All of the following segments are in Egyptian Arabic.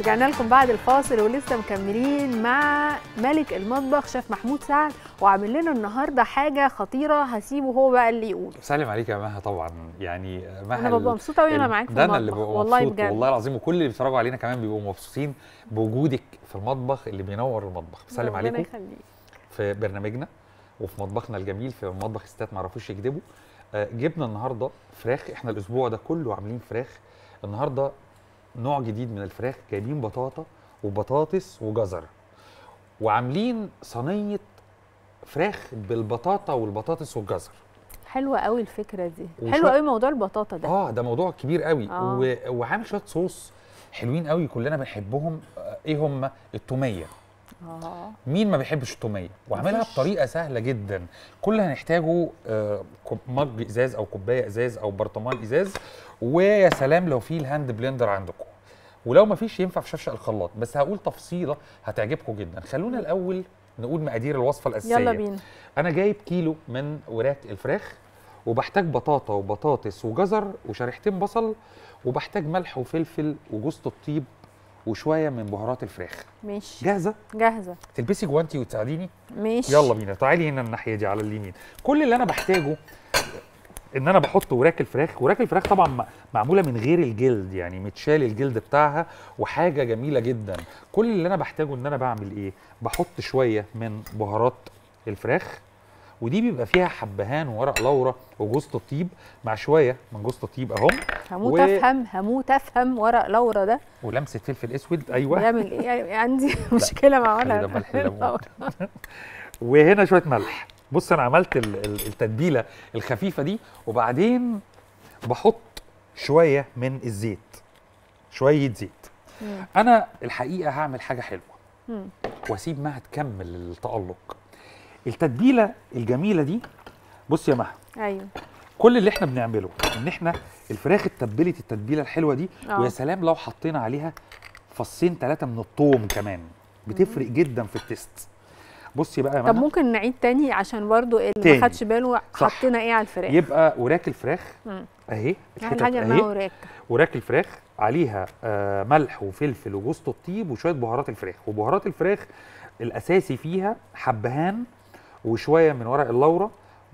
رجعنا لكم بعد الفاصل ولسه مكملين مع ملك المطبخ شيف محمود سعد وعامل لنا النهارده حاجه خطيره هسيبه هو بقى اللي يقول سلم عليك يا مها طبعا يعني مها انا ببقى مبسوطه قوي وانا معاك في ده انا اللي المطبخ ببقى والله مبسوط بجد والله العظيم وكل اللي بيتفرجوا علينا كمان بيبقوا مبسوطين بوجودك في المطبخ اللي بينور المطبخ بسلم ربنا عليكم يخليك. في برنامجنا وفي مطبخنا الجميل في مطبخ الستات ما يعرفوش يكذبوا آه، جبنا النهارده فراخ احنا الاسبوع ده كله عاملين فراخ النهارده نوع جديد من الفراخ جايبين بطاطا وبطاطس وجزر وعاملين صينيه فراخ بالبطاطا والبطاطس والجزر حلوه قوي الفكره دي وشوية- حلوه قوي موضوع البطاطا ده اه ده موضوع كبير قوي آه. و... وعامل شويه صوص حلوين قوي كلنا بنحبهم آه، ايه هم التوميه اه مين ما بيحبش التوميه وعاملها مفيش. بطريقه سهله جدا كل اللي هنحتاجه آه، كوب- مج ازاز او كوبايه ازاز او برطمان ازاز ويا سلام لو في الهاند بلندر عندكم ولو ما فيش ينفع في شفشق الخلاط بس هقول تفصيله هتعجبكم جدا خلونا الاول نقول مقادير الوصفه الاساسيه يلا بينا انا جايب كيلو من وراك الفراخ وبحتاج بطاطا وبطاطس وجزر وشريحتين بصل وبحتاج ملح وفلفل وجوز الطيب وشويه من بهارات الفراخ ماشي جاهزه جاهزه تلبسي جوانتي وتساعديني ماشي يلا بينا تعالي هنا الناحيه دي على اليمين كل اللي انا بحتاجه ان انا بحط وراك الفراخ وراك الفراخ طبعا م- معموله من غير الجلد يعني متشال الجلد بتاعها وحاجه جميله جدا كل اللي انا بحتاجه ان انا بعمل ايه بحط شويه من بهارات الفراخ ودي بيبقى فيها حبهان وورق لورا وجوز الطيب مع شويه من جوز الطيب اهم هموت و- افهم هموت افهم ورق لورا ده ولمسه فلفل اسود ايوه بيعمل ايه يعني عندي مشكله مع خلي ورق ده ملح ليمون. لورا. وهنا شويه ملح بص انا عملت ال- ال- التتبيله الخفيفه دي وبعدين بحط شويه من الزيت شويه زيت مم. انا الحقيقه هعمل حاجه حلوه مم. واسيب مها تكمل التالق التتبيله الجميله دي بص يا مها ايوه كل اللي احنا بنعمله ان احنا الفراخ اتبلت التتبيله الحلوه دي آه. ويا سلام لو حطينا عليها فصين ثلاثه من الثوم كمان بتفرق جدا في التيست بصي بقى يا طب مها ممكن نعيد تاني عشان برضو اللي تاني. ما خدش باله صح. حطينا ايه على الفراخ يبقى وراك الفراخ مم. اهي اهم الحتت حاجه انها اهي وراك وراك الفراخ عليها آه ملح وفلفل وجوز الطيب وشويه بهارات الفراخ وبهارات الفراخ الاساسي فيها حبهان وشويه من ورق اللورا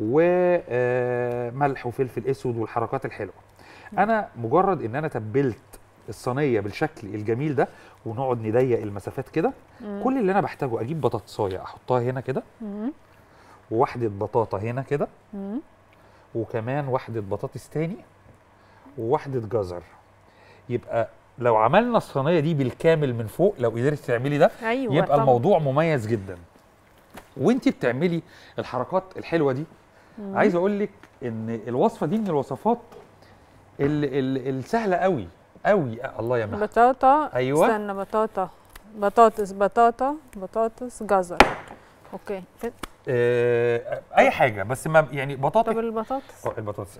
وملح وفلفل اسود والحركات الحلوه انا مجرد ان انا تبلت الصينيه بالشكل الجميل ده ونقعد نضيق المسافات كده مم. كل اللي انا بحتاجه اجيب بطاطسايه احطها هنا كده مم. وواحده بطاطا هنا كده مم. وكمان واحدة بطاطس تاني وواحدة جزر يبقى لو عملنا الصينية دي بالكامل من فوق لو قدرتي تعملي ده ايوه يبقى طبعاً. الموضوع مميز جدا وانت بتعملي الحركات الحلوة دي مم. عايز اقول لك ان الوصفة دي من الوصفات ال- ال- السهلة قوي قوي الله يا مها بطاطا أيوة. استنى بطاطا بطاطس بطاطا بطاطس جزر اوكي في- آه اي حاجة بس ما يعني بطاطا طب البطاطس اه البطاطس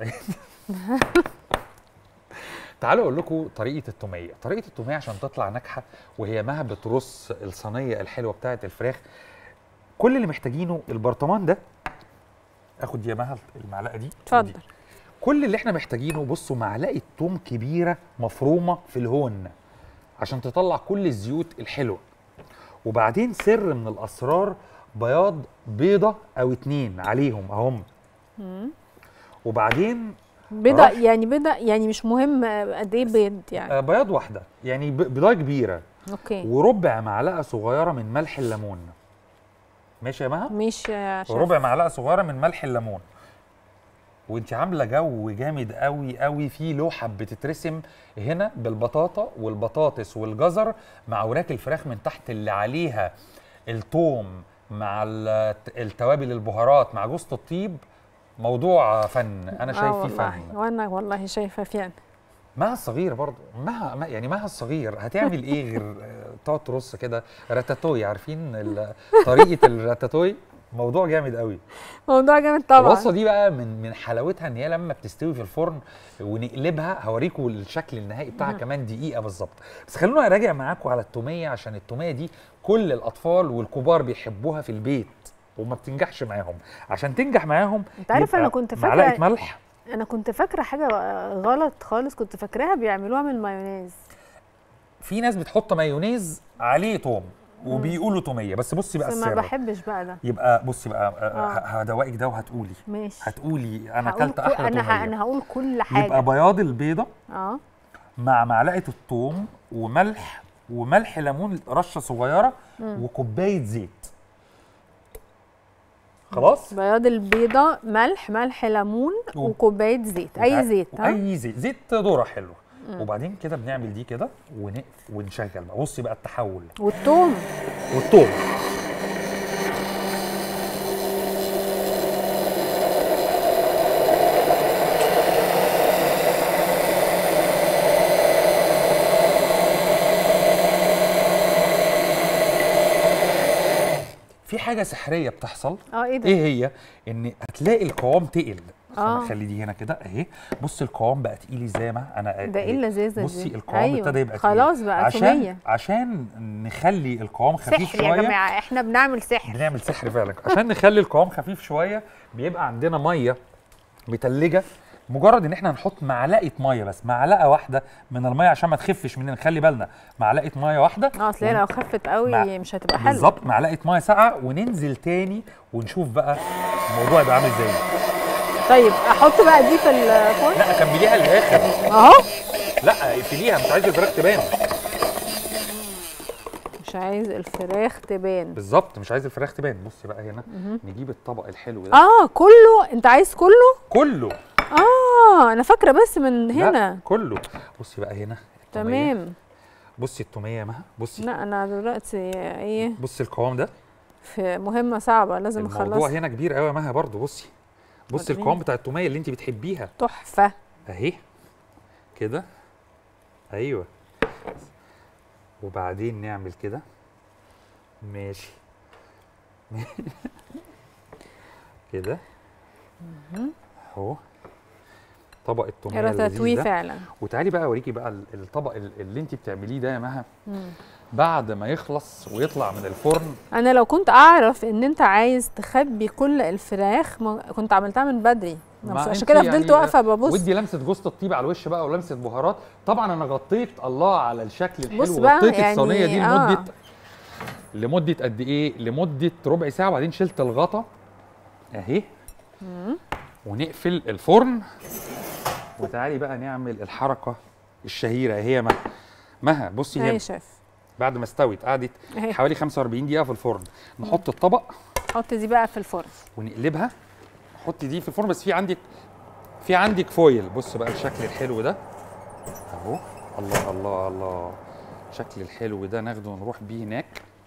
تعالوا اقول لكم طريقه التوميه طريقه التوميه عشان تطلع ناجحه وهي مها بترص الصينيه الحلوه بتاعه الفراخ كل اللي محتاجينه البرطمان ده اخد يا مها المعلقه دي اتفضل ودي. كل اللي احنا محتاجينه بصوا معلقه توم كبيره مفرومه في الهون عشان تطلع كل الزيوت الحلوه وبعدين سر من الاسرار بياض بيضه او اتنين عليهم اهم مم. وبعدين بيضة رش. يعني بيضة يعني مش مهم قد ايه بيض يعني آه، بياض واحده يعني ب- بيضايه كبيره اوكي وربع معلقه صغيره من ملح الليمون ماشي يا مها مش عشان ربع معلقه صغيره من ملح الليمون وانت عامله جو جامد قوي قوي في لوحه بتترسم هنا بالبطاطا والبطاطس والجزر مع وراك الفراخ من تحت اللي عليها الثوم مع الت- التوابل البهارات مع جوز الطيب موضوع فن انا شايف آه فيه والله فن وانا والله شايفه فعلا مها الصغير برضه مها ما- يعني مها الصغير هتعمل ايه غير آه، تقعد ترص كده راتاتوي عارفين ال- طريقه الراتاتوي موضوع جامد قوي موضوع جامد طبعا الوصفه دي بقى من من حلاوتها ان هي لما بتستوي في الفرن ونقلبها هوريكم الشكل النهائي بتاعها كمان دقيقه بالظبط بس خلونا اراجع معاكم على التوميه عشان التوميه دي كل الاطفال والكبار بيحبوها في البيت وما بتنجحش معاهم عشان تنجح معاهم انت عارف يبقى انا كنت فاكره معلقه ملح انا كنت فاكره حاجه غلط خالص كنت فاكراها بيعملوها من المايونيز في ناس بتحط مايونيز عليه توم وبيقولوا توميه بس بصي بقى بس ما السر بحبش بقى ده يبقى بصي بقى آه. آه. هدوقك ده وهتقولي ماشي هتقولي انا هقول اكلت كل- احلى انا ه- توميه انا هقول كل حاجه يبقى بياض البيضه اه مع معلقه الثوم وملح وملح ليمون رشه صغيره وكوبايه زيت خلاص بياض البيضه ملح ملح ليمون و- وكوبايه زيت اي زيت ها اي زيت زيت ذره حلو وبعدين كده بنعمل دي كده ون... ونشغل بقى بصي بقى التحول والثوم والثوم في حاجه سحريه بتحصل اه ايه ده ايه هي ان هتلاقي القوام تقل آه. آه. خلي دي هنا كده اهي بصي القوام بقى تقيل ازاي ما انا ده ايه أهي. اللذاذه دي بصي القوام أيوة. ابتدى يبقى تقيل. خلاص بقى عشان توميه عشان نخلي القوام خفيف سحر شويه يا جماعه احنا بنعمل سحر بنعمل سحر فعلا عشان نخلي القوام خفيف شويه بيبقى عندنا ميه متلجه مجرد ان احنا نحط معلقه ميه بس معلقه واحده من الميه عشان ما تخفش مننا نخلي بالنا معلقه ميه واحده اه اصل هي لو خفت قوي مع- مش هتبقى حلوه بالظبط معلقه ميه ساقعه وننزل تاني ونشوف بقى الموضوع يبقى عامل ازاي طيب احط بقى دي في الفرن لا كمليها للاخر اهو لا اقفليها مش عايز الفراخ تبان مش عايز الفراخ تبان بالظبط مش عايز الفراخ تبان بصي بقى هنا نجيب الطبق الحلو ده اه كله انت عايز كله كله اه انا فاكره بس من لا، هنا كله بصي بقى هنا التومية. تمام بصي التوميه يا مها بصي لا انا دلوقتي ايه بصي القوام ده في مهمه صعبه لازم الموضوع اخلصها هنا كبير قوي يا مها برضو بصي بصي وريني. القوام بتاع التوميه اللي انت بتحبيها تحفه اهي كده ايوه وبعدين نعمل كده ماشي كده اهو طبق التوميه راتاتوي اللذيذ ده فعلا وتعالي بقى اوريكي بقى ال- الطبق ال- اللي انت بتعمليه ده يا مها بعد ما يخلص ويطلع من الفرن انا لو كنت اعرف ان انت عايز تخبي كل الفراخ ما كنت عملتها من بدري ما بس عشان انت كده يعني فضلت واقفه ببص ودي لمسه جوز الطيب على الوش بقى ولمسه بهارات طبعا انا غطيت الله على الشكل الحلو بص بقى، غطيت يعني الصينيه دي آه. لمده لمده قد ايه لمده ربع ساعه وبعدين شلت الغطا اهي ونقفل الفرن وتعالي بقى نعمل الحركه الشهيره اهي يا مها مها بصي اهي هنا شايف بعد ما استوت قعدت اهي حوالي 45 دقيقه في الفرن نحط الطبق حط دي بقى في الفرن ونقلبها نحط دي في الفرن بس في عندك في عندك فويل بص بقى الشكل الحلو ده اهو الله الله الله الشكل الحلو ده ناخده ونروح بيه هناك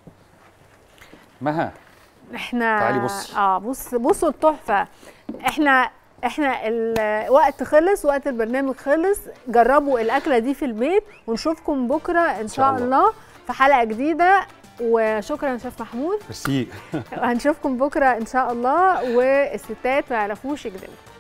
مها احنا تعالي بصي. اه بص بصوا التحفه احنا احنا الوقت خلص وقت البرنامج خلص جربوا الاكله دي في البيت ونشوفكم بكره ان شاء الله. الله في حلقه جديده وشكرا شيف محمود ميرسي وهنشوفكم بكره ان شاء الله والستات ما يعرفوش يكذبوا